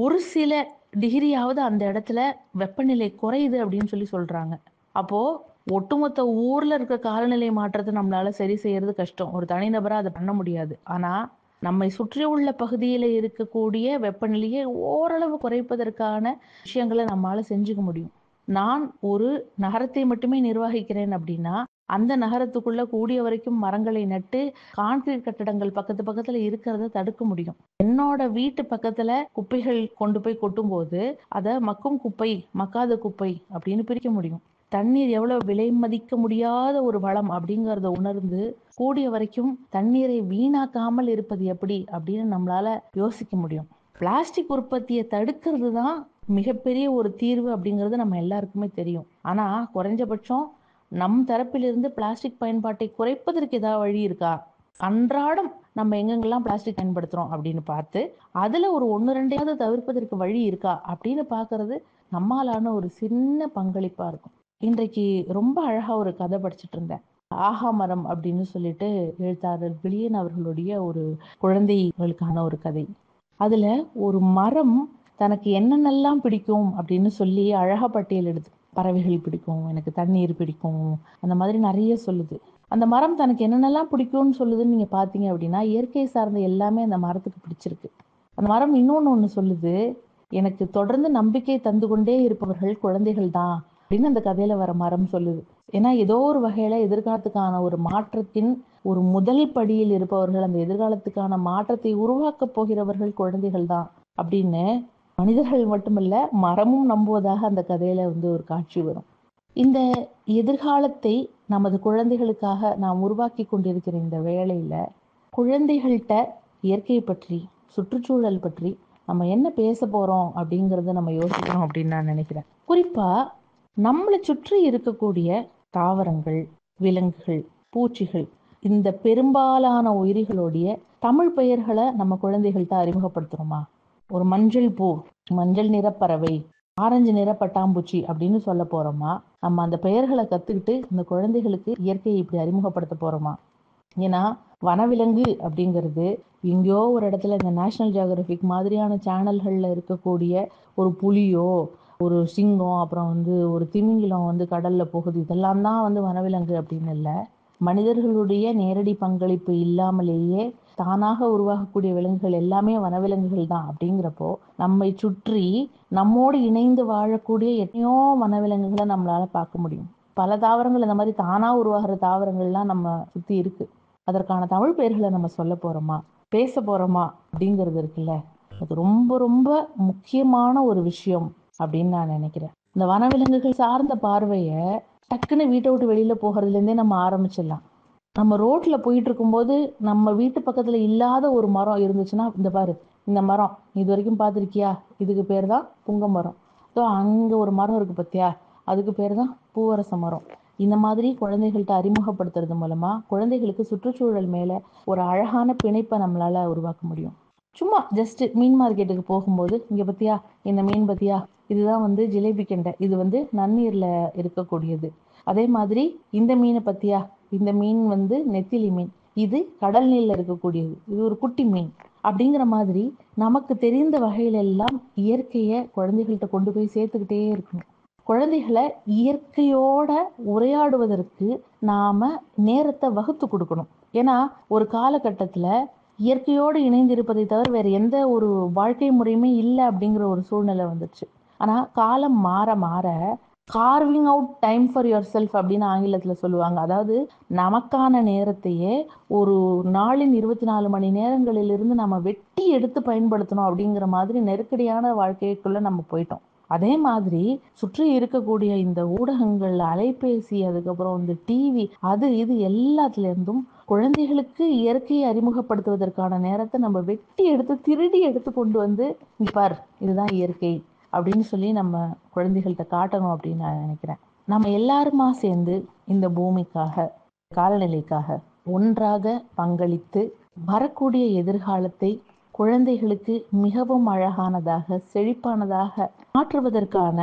ஒரு சில டிகிரியாவது அந்த இடத்துல வெப்பநிலை குறையுது அப்படின்னு சொல்லி சொல்றாங்க அப்போ ஒட்டுமொத்த ஊர்ல இருக்க காலநிலை மாற்றத்தை நம்மளால சரி செய்யறது கஷ்டம் ஒரு தனிநபரா அதை பண்ண முடியாது ஆனா நம்மை சுற்றியுள்ள பகுதியில இருக்கக்கூடிய வெப்பநிலையை ஓரளவு குறைப்பதற்கான விஷயங்களை நம்மளால செஞ்சுக்க முடியும் நான் ஒரு நகரத்தை மட்டுமே நிர்வகிக்கிறேன் அப்படின்னா அந்த நகரத்துக்குள்ள கூடிய வரைக்கும் மரங்களை நட்டு கான்கிரீட் கட்டடங்கள் பக்கத்து பக்கத்துல இருக்கிறத தடுக்க முடியும் என்னோட வீட்டு பக்கத்துல குப்பைகள் கொண்டு போய் கொட்டும் போது அதை மக்கும் குப்பை மக்காத குப்பை அப்படின்னு பிரிக்க முடியும் தண்ணீர் எவ்வளவு விலை மதிக்க முடியாத ஒரு வளம் அப்படிங்கறத உணர்ந்து கூடிய வரைக்கும் தண்ணீரை வீணாக்காமல் இருப்பது எப்படி அப்படின்னு நம்மளால யோசிக்க முடியும் பிளாஸ்டிக் உற்பத்தியை தடுக்கிறது தான் மிகப்பெரிய ஒரு தீர்வு அப்படிங்கிறது நம்ம எல்லாருக்குமே தெரியும் ஆனா குறைஞ்சபட்சம் நம் தரப்பிலிருந்து பிளாஸ்டிக் பயன்பாட்டை குறைப்பதற்கு ஏதாவது வழி இருக்கா அன்றாடம் நம்ம எங்கெங்கெல்லாம் பிளாஸ்டிக் பயன்படுத்துறோம் அப்படின்னு பார்த்து அதுல ஒரு ஒன்று ரெண்டையாவது தவிர்ப்பதற்கு வழி இருக்கா அப்படின்னு பார்க்கிறது நம்மாலான ஒரு சின்ன பங்களிப்பா இருக்கும் இன்றைக்கு ரொம்ப அழகா ஒரு கதை படிச்சுட்டு இருந்தேன் ஆஹா மரம் அப்படின்னு சொல்லிட்டு எழுத்தாளர் விலியன் அவர்களுடைய ஒரு குழந்தைகளுக்கான ஒரு கதை அதுல ஒரு மரம் தனக்கு என்னென்னலாம் பிடிக்கும் அப்படின்னு சொல்லி அழகா பட்டியலிடுது பறவைகள் பிடிக்கும் எனக்கு தண்ணீர் பிடிக்கும் அந்த மாதிரி நிறைய சொல்லுது அந்த மரம் தனக்கு என்னென்னலாம் பிடிக்கும்னு சொல்லுதுன்னு நீங்க பாத்தீங்க அப்படின்னா இயற்கை சார்ந்த எல்லாமே அந்த மரத்துக்கு பிடிச்சிருக்கு அந்த மரம் இன்னொன்னு ஒண்ணு சொல்லுது எனக்கு தொடர்ந்து நம்பிக்கை தந்து கொண்டே இருப்பவர்கள் குழந்தைகள் தான் அப்படின்னு அந்த கதையில வர மரம் சொல்லுது ஏன்னா ஏதோ ஒரு வகையில எதிர்காலத்துக்கான ஒரு மாற்றத்தின் ஒரு முதல் படியில் இருப்பவர்கள் அந்த எதிர்காலத்துக்கான மாற்றத்தை உருவாக்க போகிறவர்கள் குழந்தைகள் தான் அப்படின்னு மனிதர்கள் மட்டுமல்ல மரமும் நம்புவதாக அந்த கதையில வந்து ஒரு காட்சி வரும் இந்த எதிர்காலத்தை நமது குழந்தைகளுக்காக நாம் உருவாக்கி கொண்டிருக்கிற இந்த வேளையில குழந்தைகள்கிட்ட இயற்கை பற்றி சுற்றுச்சூழல் பற்றி நம்ம என்ன பேச போறோம் அப்படிங்கறத நம்ம யோசிக்கணும் அப்படின்னு நான் நினைக்கிறேன் குறிப்பா நம்மளை சுற்றி இருக்கக்கூடிய தாவரங்கள் விலங்குகள் பூச்சிகள் இந்த பெரும்பாலான உயிரிகளுடைய தமிழ் பெயர்களை நம்ம குழந்தைகள்கிட்ட அறிமுகப்படுத்துறோமா ஒரு மஞ்சள் பூ மஞ்சள் நிற பறவை ஆரஞ்சு நிற பட்டாம்பூச்சி அப்படின்னு சொல்ல போறோமா நம்ம அந்த பெயர்களை கத்துக்கிட்டு இந்த குழந்தைகளுக்கு இயற்கையை இப்படி அறிமுகப்படுத்த போறோமா ஏன்னா வனவிலங்கு அப்படிங்கிறது எங்கேயோ ஒரு இடத்துல இந்த நேஷனல் ஜியோகிராபிக் மாதிரியான சேனல்கள்ல இருக்கக்கூடிய ஒரு புலியோ ஒரு சிங்கம் அப்புறம் வந்து ஒரு திமிங்கிலம் வந்து கடல்ல போகுது இதெல்லாம் தான் வந்து வனவிலங்கு அப்படின்னு இல்லை மனிதர்களுடைய நேரடி பங்களிப்பு இல்லாமலேயே தானாக உருவாகக்கூடிய விலங்குகள் எல்லாமே வனவிலங்குகள் தான் அப்படிங்கிறப்போ நம்மை சுற்றி நம்மோடு இணைந்து வாழக்கூடிய எத்தனையோ வனவிலங்குகளை நம்மளால பார்க்க முடியும் பல தாவரங்கள் இந்த மாதிரி தானா உருவாகிற தாவரங்கள்லாம் நம்ம சுத்தி இருக்கு அதற்கான தமிழ் பெயர்களை நம்ம சொல்ல போறோமா பேச போறோமா அப்படிங்கிறது இருக்குல்ல அது ரொம்ப ரொம்ப முக்கியமான ஒரு விஷயம் அப்படின்னு நான் நினைக்கிறேன் இந்த வனவிலங்குகள் சார்ந்த பார்வைய டக்குன்னு வீட்டை விட்டு வெளியில போகிறதுல இருந்தே நம்ம ஆரம்பிச்சிடலாம் நம்ம ரோட்ல போயிட்டு இருக்கும்போது நம்ம வீட்டு பக்கத்துல இல்லாத ஒரு மரம் இருந்துச்சுன்னா இந்த பாரு இந்த மரம் இது வரைக்கும் பார்த்திருக்கியா இதுக்கு பேர் தான் புங்க மரம் ஸோ அங்க ஒரு மரம் இருக்கு பத்தியா அதுக்கு பேர் தான் பூவரச மரம் இந்த மாதிரி குழந்தைகள்கிட்ட அறிமுகப்படுத்துறது மூலமா குழந்தைகளுக்கு சுற்றுச்சூழல் மேல ஒரு அழகான பிணைப்பை நம்மளால உருவாக்க முடியும் சும்மா ஜஸ்ட் மீன் மார்க்கெட்டுக்கு போகும்போது இங்க பத்தியா இந்த மீன் பத்தியா இதுதான் வந்து ஜிலேபி கெண்டை இது வந்து நன்னீர்ல இருக்கக்கூடியது அதே மாதிரி இந்த மீனை பத்தியா இந்த மீன் வந்து நெத்திலி மீன் இது கடல் நீர்ல இருக்கக்கூடியது இது ஒரு குட்டி மீன் அப்படிங்கிற மாதிரி நமக்கு தெரிந்த வகையில எல்லாம் இயற்கைய குழந்தைகள்கிட்ட கொண்டு போய் சேர்த்துக்கிட்டே இருக்கணும் குழந்தைகளை இயற்கையோட உரையாடுவதற்கு நாம நேரத்தை வகுத்து கொடுக்கணும் ஏன்னா ஒரு காலகட்டத்துல இயற்கையோடு இணைந்து இருப்பதை தவிர வேற எந்த ஒரு வாழ்க்கை முறையுமே இல்லை அப்படிங்கிற ஒரு சூழ்நிலை வந்துச்சு ஆனா காலம் மாற மாற carving out time for yourself அப்படின்னு ஆங்கிலத்துல சொல்லுவாங்க அதாவது நமக்கான நேரத்தையே ஒரு நாளின் இருபத்தி நாலு மணி நேரங்களிலிருந்து நம்ம வெட்டி எடுத்து பயன்படுத்தணும் அப்படிங்கிற மாதிரி நெருக்கடியான வாழ்க்கைக்குள்ள நம்ம போயிட்டோம் அதே மாதிரி சுற்றி இருக்கக்கூடிய இந்த ஊடகங்கள் அலைபேசி அதுக்கப்புறம் இந்த டிவி அது இது எல்லாத்துல இருந்தும் குழந்தைகளுக்கு இயற்கையை அறிமுகப்படுத்துவதற்கான நேரத்தை நம்ம வெட்டி எடுத்து திருடி எடுத்து கொண்டு வந்து இங்க பார் இதுதான் இயற்கை அப்படின்னு சொல்லி நம்ம குழந்தைகள்கிட்ட காட்டணும் அப்படின்னு நான் நினைக்கிறேன் நம்ம எல்லாருமா சேர்ந்து இந்த பூமிக்காக காலநிலைக்காக ஒன்றாக பங்களித்து வரக்கூடிய எதிர்காலத்தை குழந்தைகளுக்கு மிகவும் அழகானதாக செழிப்பானதாக மாற்றுவதற்கான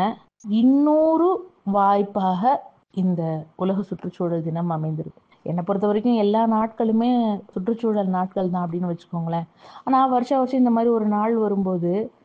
இன்னொரு வாய்ப்பாக இந்த உலக சுற்றுச்சூழல் தினம் அமைந்திருக்கு என்னை பொறுத்த வரைக்கும் எல்லா நாட்களுமே சுற்றுச்சூழல் நாட்கள் தான் அப்படின்னு வச்சுக்கோங்களேன் ஆனால் வருஷம் வருஷம் இந்த மாதிரி ஒரு நாள் வரும்போது